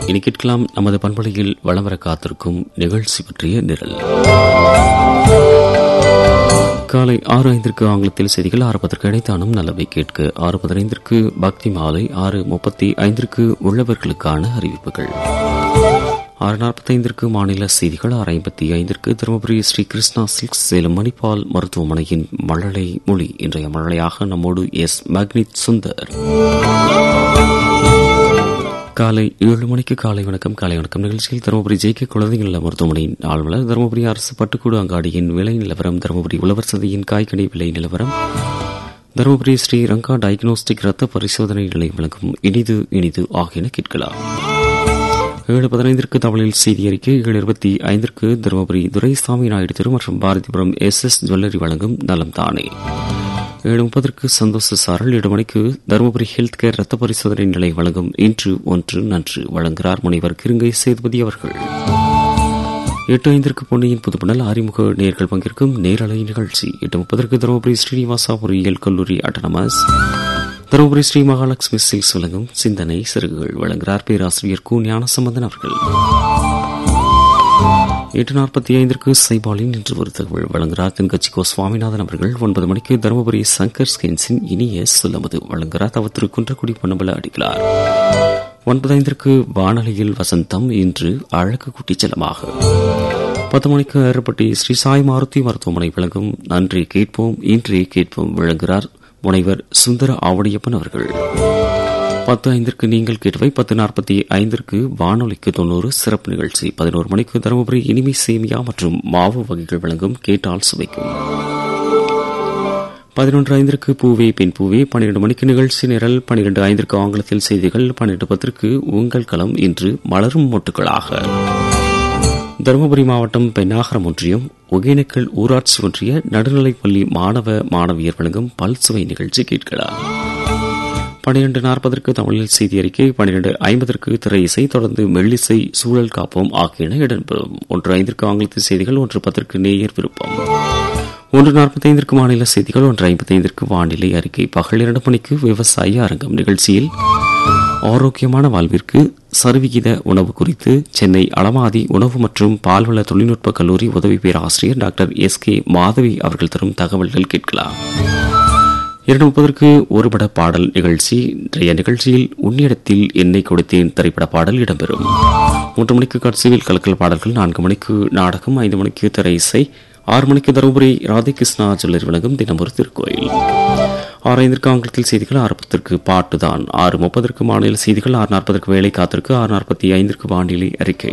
இனி கேட்கலாம் நமது பண்பலையில் வளம் வர காத்திருக்கும் நிகழ்ச்சி பற்றிய நிரல் காலை ஆறு ஐந்திற்கு ஆங்கிலத்தில் செய்திகள் ஆறு பத்திற்கு இடைத்தானும் நல்லவை கேட்க ஆறு பதினைந்திற்கு பக்தி மாலை ஆறு முப்பத்தி ஐந்திற்கு உள்ளவர்களுக்கான அறிவிப்புகள் ஆறு நாற்பத்தைந்திற்கு மாநில செய்திகள் ஆறு ஐம்பத்தி ஐந்திற்கு தருமபுரி ஸ்ரீ கிருஷ்ணா சில்க்ஸ் சேலம் மணிப்பால் மருத்துவமனையின் மழலை மொழி இன்றைய மழலையாக நம்மோடு எஸ் மேக்னித் சுந்தர் காலை ஏழு மணிக்கு காலை வணக்கம் காலை வணக்கம் நிகழ்ச்சியில் தருமபுரி ஜே கே குழந்தைகள் நல மருத்துவமனையின் ஆழ்வலர் தருமபுரி அரசு பட்டுக்கூடு அங்காடியின் விலை நிலவரம் தருமபுரி உழவர் சந்தையின் காய்கனி விலை நிலவரம் தருமபுரி ஸ்ரீ ரங்கா டயக்னோஸ்டிக் ரத்த பரிசோதனை நிலையம் வழங்கும் இனிது இனிது ஆகியன கேட்கலாம் ஏழு பதினைந்திற்கு தமிழில் செய்தி அறிக்கை ஏழு இருபத்தி ஐந்திற்கு தருமபுரி துரைசாமி நாயுடு தெரு மற்றும் பாரதிபுரம் எஸ் எஸ் ஜுவல்லரி வழங்கும் நலம் தானே ஏழு முப்பதற்கு சந்தோஷ சாரல் ஏழு மணிக்கு தருமபுரி ஹெல்த் கேர் ரத்த பரிசோதனை நிலை வழங்கும் இன்று ஒன்று நன்று வழங்குகிறார் முனைவர் கிருங்கை சேதுபதி அவர்கள் எட்டு ஐந்திற்கு பொன்னியின் புதுப்பணல் அறிமுக நேர்கள் பங்கேற்கும் நேரலை நிகழ்ச்சி எட்டு முப்பதற்கு தருமபுரி ஸ்ரீனிவாசா பொறியியல் கல்லூரி அட்டனமஸ் தருமபுரி ஸ்ரீ மகாலட்சுமி சில்ஸ் வழங்கும் சிந்தனை சிறுகுகள் வழங்குகிறார் பேராசிரியர் கு ஞானசம்பந்தன் அவர்கள் எட்டு நாற்பத்தி ஐந்திற்கு சைபாலின் என்று ஒரு தகவல் வழங்குகிறார் தென்கட்சி கோ சுவாமிநாதன் அவர்கள் ஒன்பது மணிக்கு தருமபுரி சங்கர் ஸ்கென்ஸின் இனிய சொல்லமது வழங்குகிறார் தவ திரு குன்றக்குடி பொன்னம்பல அடிக்கிறார் ஒன்பது ஐந்திற்கு வானொலியில் வசந்தம் இன்று அழகு குட்டிச் செல்லமாக பத்து மணிக்கு ஏறப்பட்டி ஸ்ரீ சாய் மாருதி மருத்துவமனை வழங்கும் நன்றி கேட்போம் இன்றே கேட்போம் வழங்குகிறார் முனைவர் சுந்தர ஆவடியப்பன் அவர்கள் பத்து ஐந்திற்கு நீங்கள் கேட்டவை பத்து நாற்பத்தி ஐந்திற்கு வானொலிக்கு தொண்ணூறு சிறப்பு நிகழ்ச்சி பதினோரு மணிக்கு தருமபுரி இனிமை சேமியா மற்றும் மாவு வகைகள் வழங்கும் கேட்டால் சுவைக்கும் பதினொன்று ஐந்திற்கு பூவே பின் பூவே பன்னிரண்டு மணிக்கு நிகழ்ச்சி நிரல் பன்னிரண்டு ஐந்திற்கு ஆங்கிலத்தில் செய்திகள் பன்னிரண்டு பத்திற்கு உங்கள் களம் இன்று மலரும் மொட்டுகளாக தருமபுரி மாவட்டம் பெண்ணாகரம் ஒன்றியம் ஒகேனக்கல் ஊராட்சி ஒன்றிய நடுநிலைப்பள்ளி மாணவ மாணவியர் வழங்கும் பல்சுவை நிகழ்ச்சி கேட்கலாம் பனிரெண்டு நாற்பதற்கு தமிழில் செய்தி அறிக்கை பனிரெண்டு ஐம்பதற்கு திரை இசை தொடர்ந்து மெல்லிசை சூழல் காப்போம் ஆகியன இடம்பெறும் ஒன்று ஐந்திற்கு ஆங்கிலத்தில் செய்திகள் ஒன்று பத்திற்கு நேயர் விருப்பம் ஒன்று நாற்பத்தைந்திற்கு மாநில செய்திகள் ஒன்று ஐம்பத்தைந்திற்கு வானிலை அறிக்கை பகல் இரண்டு மணிக்கு விவசாய அரங்கம் நிகழ்ச்சியில் ஆரோக்கியமான வாழ்விற்கு சரிவிகித உணவு குறித்து சென்னை அளமாதி உணவு மற்றும் பால்வள தொழில்நுட்ப கல்லூரி உதவி பேராசிரியர் டாக்டர் எஸ் கே மாதவி அவர்கள் தரும் தகவல்கள் கேட்கலாம் இரண்டு முப்பதற்கு ஒருபட பாடல் நிகழ்ச்சி இன்றைய நிகழ்ச்சியில் உன்னிடத்தில் என்னை கொடுத்தேன் திரைப்பட பாடல் இடம்பெறும் மூன்று மணிக்கு கட்சியில் கலக்கல் பாடல்கள் நான்கு மணிக்கு நாடகம் ஐந்து மணிக்கு திரை இசை ஆறு மணிக்கு தருமபுரி ராதிகிருஷ்ணா ஜுவல்லரி வழங்கும் தினமொரு திருக்கோயில் ஆறு ஐந்திற்கு ஆங்கிலத்தில் செய்திகள் ஆறு பத்திற்கு பாட்டுதான் ஆறு முப்பதற்கு மாநில செய்திகள் ஆறு நாற்பதற்கு வேலை காத்திருக்கு ஆறு நாற்பத்தி ஐந்திற்கு வானிலை அறிக்கை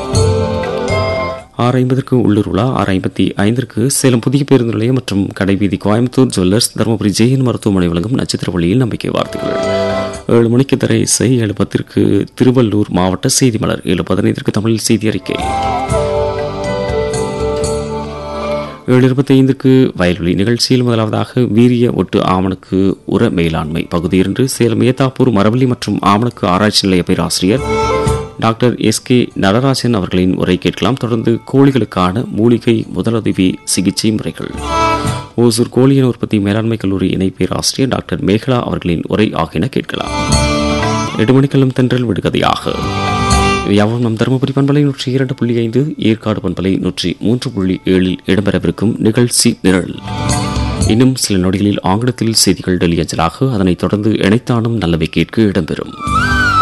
ஆறு ஐம்பதற்கு உள்ளூர் உலா ஆறு ஐம்பத்தி ஐந்திற்கு சேலம் புதிய பேருந்து நிலையம் மற்றும் கடைவீதி கோயம்புத்தூர் ஜுவல்லர்ஸ் தருமபுரி ஜெயின் மருத்துவமனை வழங்கும் நட்சத்திர வழியில் நம்பிக்கை வார்த்தைகள் ஏழு மணிக்கு தர இசை ஏழு பத்திற்கு திருவள்ளூர் மாவட்ட செய்தி மலர் ஏழு பதினைந்திற்கு தமிழில் செய்தி அறிக்கை ஏழு இருபத்தி ஐந்துக்கு வயல்வெளி நிகழ்ச்சியில் முதலாவதாக வீரிய ஒட்டு ஆமணக்கு உர மேலாண்மை பகுதி இரண்டு சேலம் ஏத்தாப்பூர் மரவள்ளி மற்றும் ஆமணக்கு ஆராய்ச்சி நிலைய பேராசிரியர் டாக்டர் எஸ் கே நடராஜன் அவர்களின் உரை கேட்கலாம் தொடர்ந்து கோழிகளுக்கான மூலிகை முதலுதவி சிகிச்சை முறைகள் ஓசூர் கோழியின் உற்பத்தி மேலாண்மை கல்லூரி இணை பேராசிரியர் டாக்டர் மேகலா அவர்களின் உரை ஆகியன கேட்கலாம் எட்டு மணிக்கெல்லாம் தென்றல் விடுகதையாக யாவும் நம் தருமபுரி பண்பலை நூற்றி இரண்டு புள்ளி ஐந்து ஏற்காடு பண்பலை நூற்றி மூன்று புள்ளி ஏழில் இடம்பெறவிருக்கும் நிகழ்ச்சி நிரல் இன்னும் சில நொடிகளில் ஆங்கிலத்தில் செய்திகள் டெல்லி அஞ்சலாக அதனைத் தொடர்ந்து இணைத்தானும் நல்லவை கேட்க இடம்பெறும்